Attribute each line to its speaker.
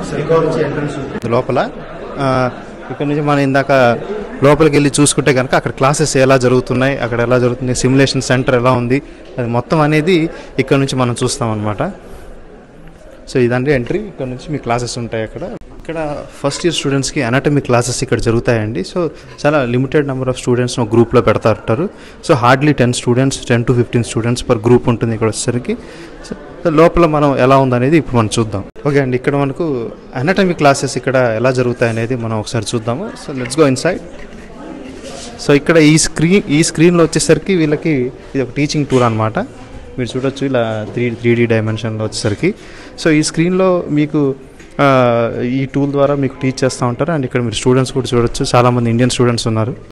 Speaker 1: ఇక్కడ నుంచి ఎంట్రన్స్ ఉంటుంది లోపల ఆ, ఇక్కడ నుంచి మనం ఇందాక లోపలికి వెళ్ళి చూసుకుంటే కనుక అక్కడ క్లాసెస్ ఎలా జరుగుతున్నాయి అక్కడ ఎలా జరుగుతుంది సిమ్యులేషన్ సెంటర్ ఎలా ఉంది అది మొత్తం అనేది ఇక్కడ నుంచి మనం చూస్తాం అనమాట సో ఇదండి ఎంట్రీ ఇక్కడ నుంచి మీ క్లాసెస్ ఉంటాయి అక్కడ ఇక్కడ ఫస్ట్ ఇయర్ స్టూడెంట్స్కి అనాటమీ క్లాసెస్ ఇక్కడ జరుగుతాయండి సో చాలా లిమిటెడ్ నెంబర్ ఆఫ్ స్టూడెంట్స్ ఒక గ్రూప్లో పెడతా ఉంటారు so hardly ten students ten to fifteen students per group ఉంటుంది ఇక్కడ వచ్చేసరికి సో లోపల మనం ఎలా ఉందనేది ఇప్పుడు మనం చూద్దాం ఓకే అండి ఇక్కడ మనకు అనాటమీ క్లాసెస్ ఇక్కడ ఎలా జరుగుతాయి అనేది మనం ఒకసారి చూద్దాము so let's go inside so ఇక్కడ ఈ స్క్రీన్ ఈ స్క్రీన్లో వచ్చేసరికి వీళ్ళకి ఇది ఒక టీచింగ్ టూల్ అనమాట మీరు చూడొచ్చు ఇలా త్రీ త్రీ డీ డైమెన్షన్లో వచ్చేసరికి సో ఈ స్క్రీన్లో మీకు ఆ, ఈ టూల్ ద్వారా మీకు టీచ్ చేస్తూ ఉంటారు అండ్ ఇక్కడ మీరు స్టూడెంట్స్ కూడా చూడొచ్చు చాలామంది ఇండియన్ స్టూడెంట్స్ ఉన్నారు